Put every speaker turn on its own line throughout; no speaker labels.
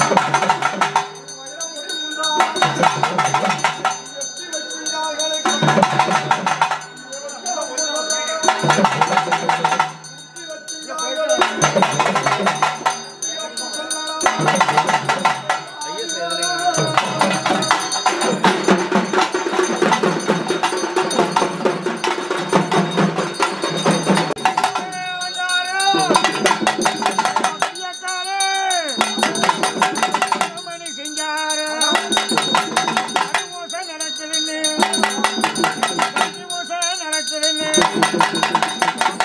நடக்குதுன்னு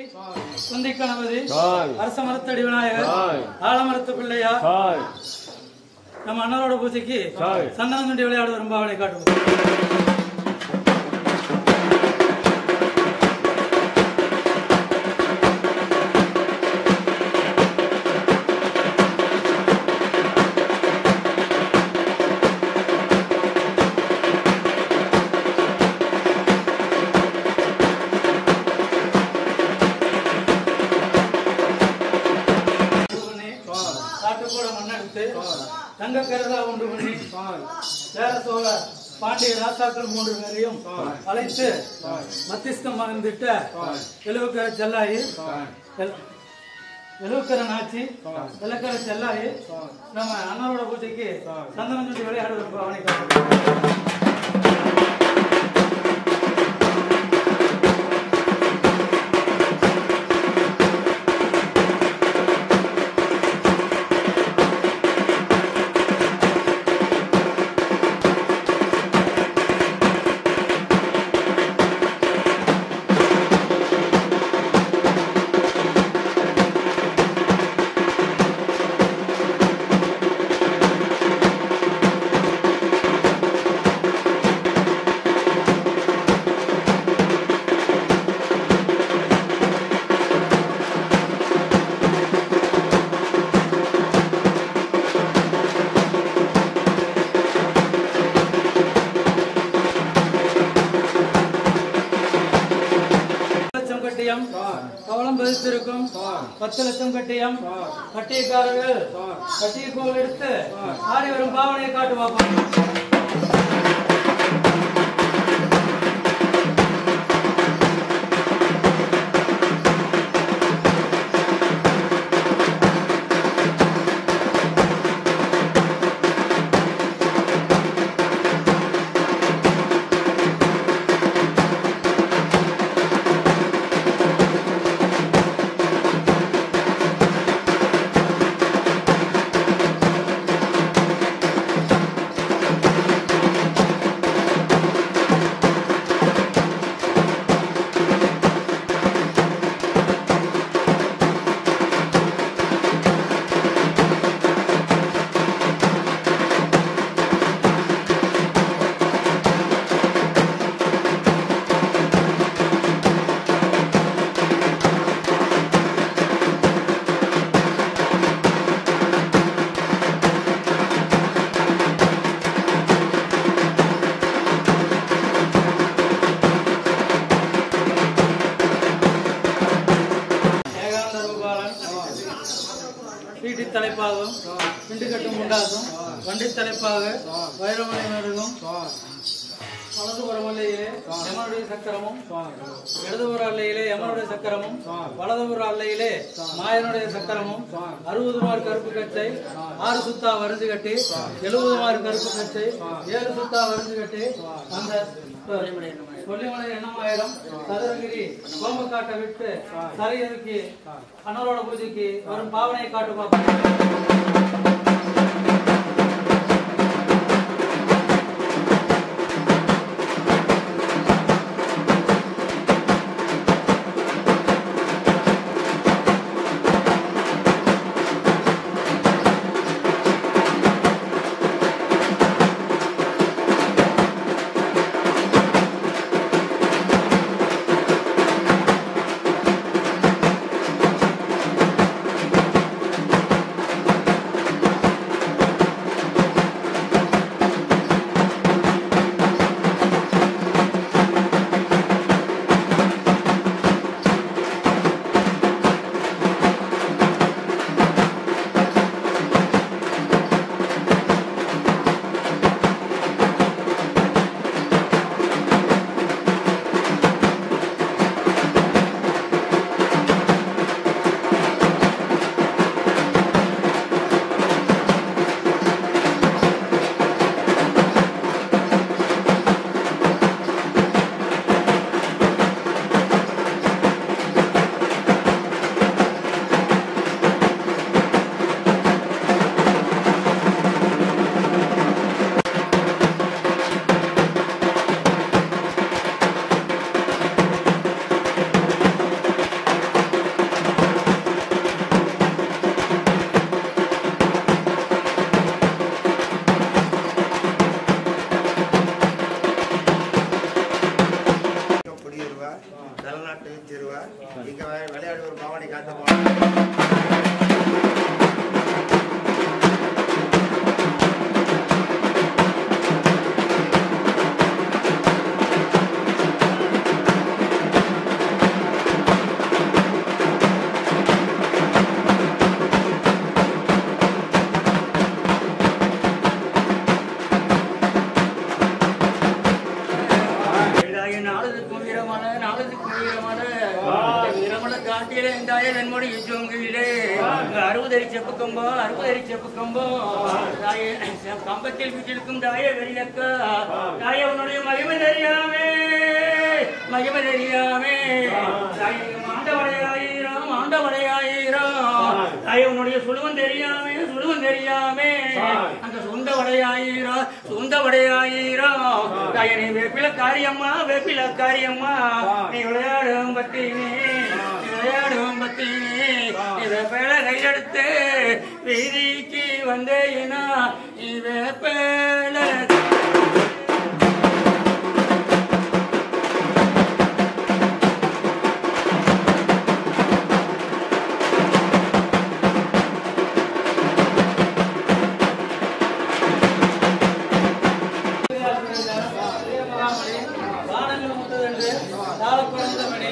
குந்தி கணபதி
தாய்
அரச மரத்தடி விநாயகர்
தாய்
ஆலமரத்து பிள்ளையா
தாய்
நம்ம அண்ணனோட பூஜைக்கு
தாய்
சந்தனம் சுண்டி விளையாட வரும் பாவனை காட்டுவோம் பண்ணி, காட்டுக்கூட மண்ணெடுத்து தங்க கருதா உண்டு பண்ணி சேர சோழ பாண்டிய ராசாக்கள் மூன்று பேரையும் அழைத்து மத்திஸ்தம் மறந்துட்ட எழுவுக்கர செல்லாயி எல்- எழுவுக்கர நாச்சி வெள்ளக்கர செல்லாயி நம்ம அண்ணனோட பூஜைக்கு சந்தனம் சுட்டி விளையாடுவது அவனை காட்டுவோம் லட்சம் கட்டியம் கவலம் பதித்திருக்கும் பத்து லட்சம் கட்டியம் கட்டியக்காரர்கள் கட்டிய கோல் எடுத்து ஆடி வரும் பாவனையை காட்டு பார்ப்போம் ஏகாந்த ரூபாலன் வீட்டு தலைப்பாகும் பிண்டு கட்டும் உண்டாகும் வண்டி தலைப்பாக வைரமணி நடுங்கும் வலதுபுறம் அல்லையிலே யமனுடைய சக்கரமும் இடதுபுற அல்லையிலே யமனுடைய சக்கரமும் வலதுபுற அல்லையிலே மாயனுடைய சக்கரமும் அறுபது மார் கருப்பு கச்சை ஆறு சுத்தா வரிஞ்சு கட்டி எழுபது மார் கருப்பு கச்சை ஏழு சுத்தா வரிஞ்சு கட்டி அந்த கொல்லிமலை எண்ணமாயிரம் சதுரகிரி கோம்பக்காட்டை விட்டு சரையதுக்கு அண்ணரோட பூஜைக்கு வரும் பாவனையை காட்டு பார்ப்போம்
விளையாடு ஒரு பவானி காத்த போன
இதாய நாளுக்கும் வீரமான நாளுக்கும் வீரமான வீரமல காட்டிலே இந்தாய வெண்மொழி யுஜோங்கிலே அறுபதடி செப்பு கம்போ அறுபதடி செப்பு கம்போ தாயே கம்பத்தில் வீட்டிற்கும் தாய வெறியக்கா தாய உன்னுடைய மகிமை தெரியாமே மகிமை தெரியாமே தாயே மாண்டவடையாயிரம் மாண்டவடையாயிரம் தாயே உன்னுடைய சுழுவன் தெரியாமே சுழுவன் தெரியாமே அந்த சுண்ட வடையாயிரா சுண்ட வடையாயிரம் தாயே நீ வேப்பில காரியம்மா வேப்பில காரியம்மா நீ விளையாடும் பத்தினி நீ விளையாடும் பத்தினி நீ வேப்பில கையெடுத்து வீதிக்கு வந்தேனா நீ வேப்பில
வானங்கள் முட்டதென்று தாளப்பிறந்த மணி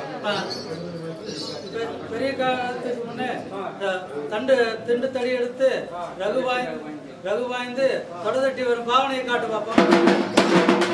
பெ- பெரிய காலத்துக்கு முன்னே த- தண்டு திண்டு தடி எடுத்து ரகுவாய் ரகுவாய்ந்து தொடதட்டி வரும் பாவனையை காட்டு பார்ப்போம்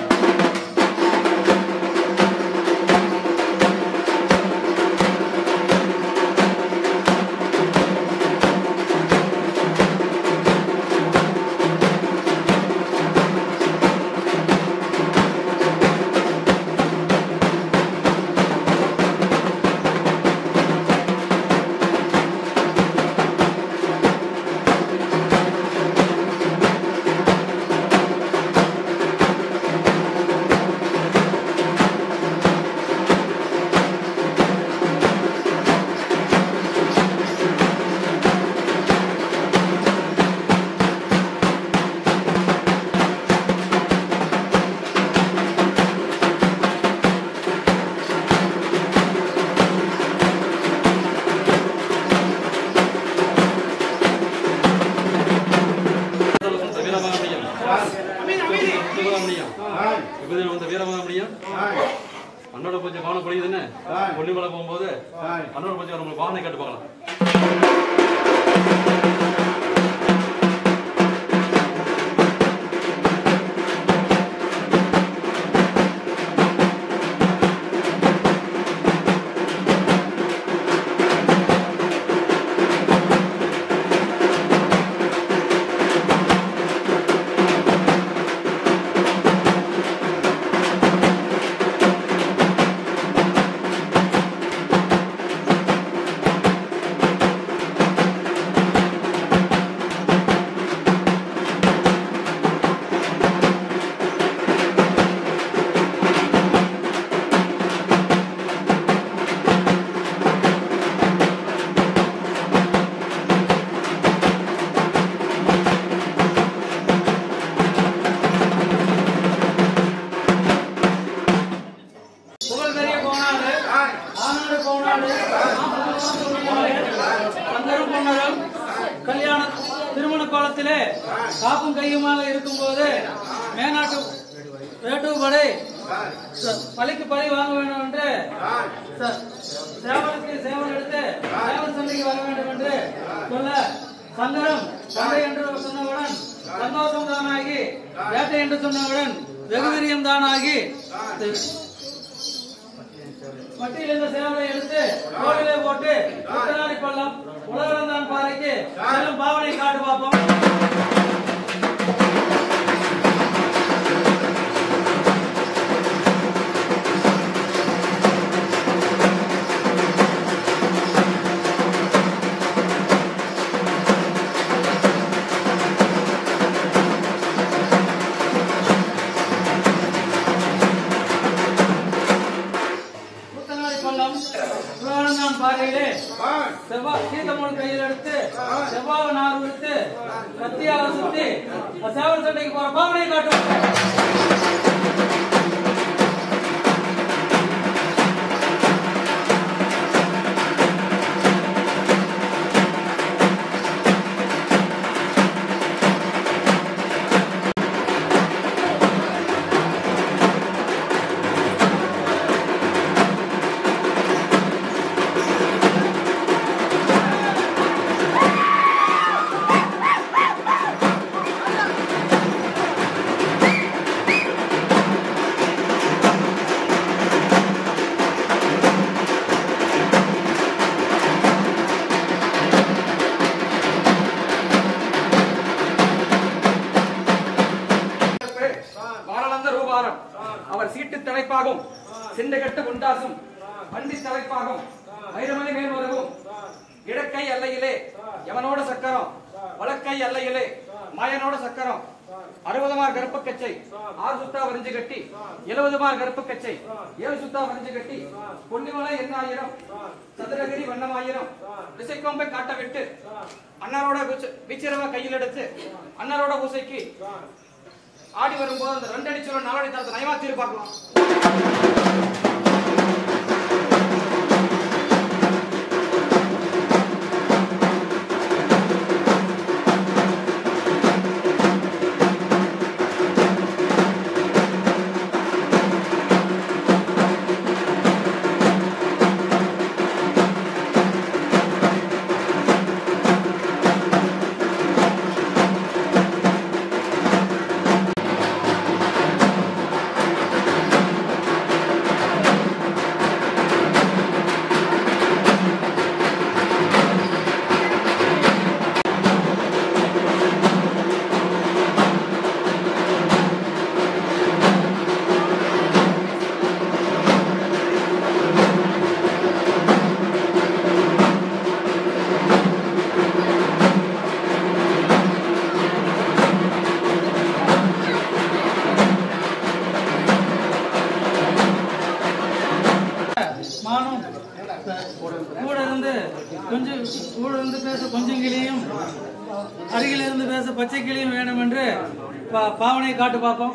வந்த வீரமகாமணியம் வீரமகாமணியம் விபதியில் வந்த வீரமகாமணியம் அண்ணோட பூஜை பானை பொழியுதுன்னு பொன்னிமலை போகும்போது அண்ணோட பூஜை நம்மளுக்கு பானை கேட்டு பார்க்கலாம்
புகழ் பெரிய கோணாடு ஆனாடு கோணாடு பந்தரும் பொன்னரும் கல்யாண திருமண கோலத்திலே காப்பும் கையுமாக இருக்கும்போது மேனாட்டு வேட்டுப்படை ச- பழிக்கு பழி வாங்க வேண்டும் என்று ச- சேவலுக்கு சேவல் எடுத்து சேவல் சண்டைக்கு வர வேண்டும் என்று சொல்ல சங்கரம் சண்டை என்று சொன்னவுடன் சந்தோஷம் தானாகி வேட்டை என்று சொன்னவுடன் வெகுவீரியம் தானாகி மட்டியில் இருந்த சேவலை எடுத்து கோவிலே போட்டு உத்தராடி பள்ளம் உலகந்தான் பாறைக்கு செல்லும் பாவனை காட்டு பார்ப்போம் உத்தராடி பள்ளம் உலகந்தான் பாறையிலே செவ்வாய் சீத்தமோடு கையில் எடுத்து செவ்வாய் நார் எடுத்து கத்தியாக சுத்தி சேவல் சண்டைக்கு போற பாவனை காட்டும்
தலைப்பாகும் சிண்டகட்டு உண்டாசும் வண்டி தலைப்பாகும் வைரமலை மேல் வருவும் இடக்கை எல்லையிலே எவனோட சக்கரம் வலக்கை எல்லையிலே மாயனோட சக்கரம் அறுபதுமார் கருப்பு கச்சை ஆறு சுத்தா வரிஞ்சு கட்டி எழுபதுமார் கருப்பு கச்சை ஏழு சுத்தா வரிஞ்சு கட்டி பொன்னிமலை எண்ணாயிரம் சதுரகிரி வண்ணமாயிரம் திசைக்கோம்பை காட்ட விட்டு அண்ணரோட வீச்சிரவ கையில் எடுத்து அண்ணரோட பூசைக்கு ஆடி வரும்போது அந்த ரெண்டு அடி சொல்ல நாலடி தரத்தை நயமாத்தி பார்க்கலாம்
மானும் கூட இருந்து கொஞ்சம் கூட இருந்து பேச கொஞ்சம் கிளியும் அருகில் இருந்து பேச பச்சை கிளியும் வேணும் என்று பா- பாவனை காட்டு பார்ப்போம்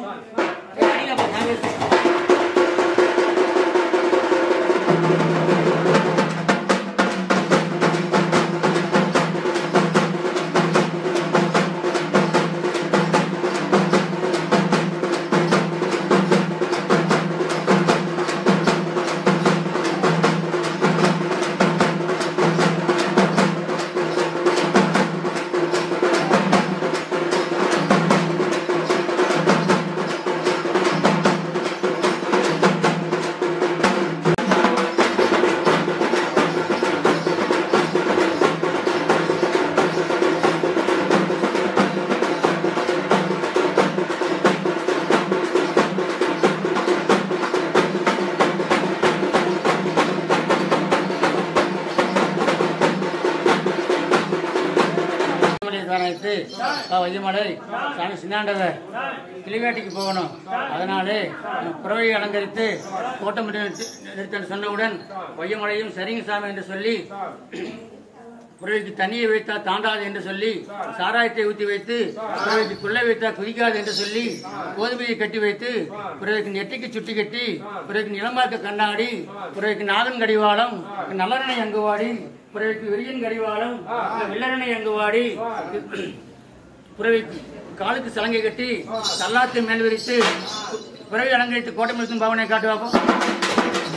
காரணத்து வையமலை சாமி சின்னாண்டவர் கிளிவேட்டிக்கு போகணும் அதனாலே புறவை அலங்கரித்து கோட்டம் நிறுத்தன் சொன்னவுடன் வையமலையும் சரிங்க சாமி என்று சொல்லி புறவைக்கு தண்ணியை வைத்தா தாண்டாது என்று சொல்லி சாராயத்தை ஊற்றி வைத்து புறவைக்கு குள்ளை வைத்தா குதிக்காது என்று சொல்லி கோதுமையை கட்டி வைத்து புறவைக்கு நெட்டிக்கு சுட்டி கட்டி புறவைக்கு நிலமாக்க கண்ணாடி புறவைக்கு நாதன் கடிவாளம் நல்லெண்ணெய் அங்குவாடி புறவைக்கு விரியன் கடிவாளம் வெள்ளரணை அங்குவாடி புறவைக்கு காலுக்கு சலங்கை கட்டி சல்லாத்தை மேல் விரித்து புறவை அலங்கரித்து கோட்டை நிறுத்தும் பாவனை காட்டு பார்ப்போம்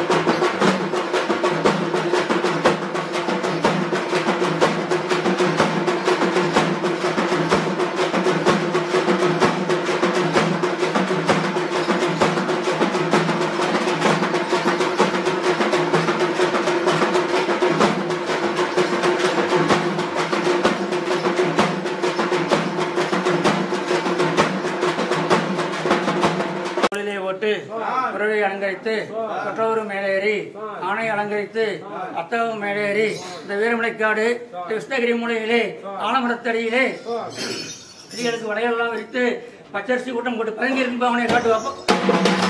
தோளிலே ஓட்டு புறவை அலங்கரித்து கொற்றவரு மேலேறி ஆணை அலங்கரித்து அத்தகம் மேலேறி இந்த வீரமலைக்காடு இந்த கிருஷ்ணகிரி மூலையிலே ஆலமரத்தடியிலே ஸ்திரீகளுக்கு வடையெல்லாம் விரித்து பச்சரிசி கூட்டம் போட்டு பதங்கி இருக்கும் அவனை காட்டு வைப்போம்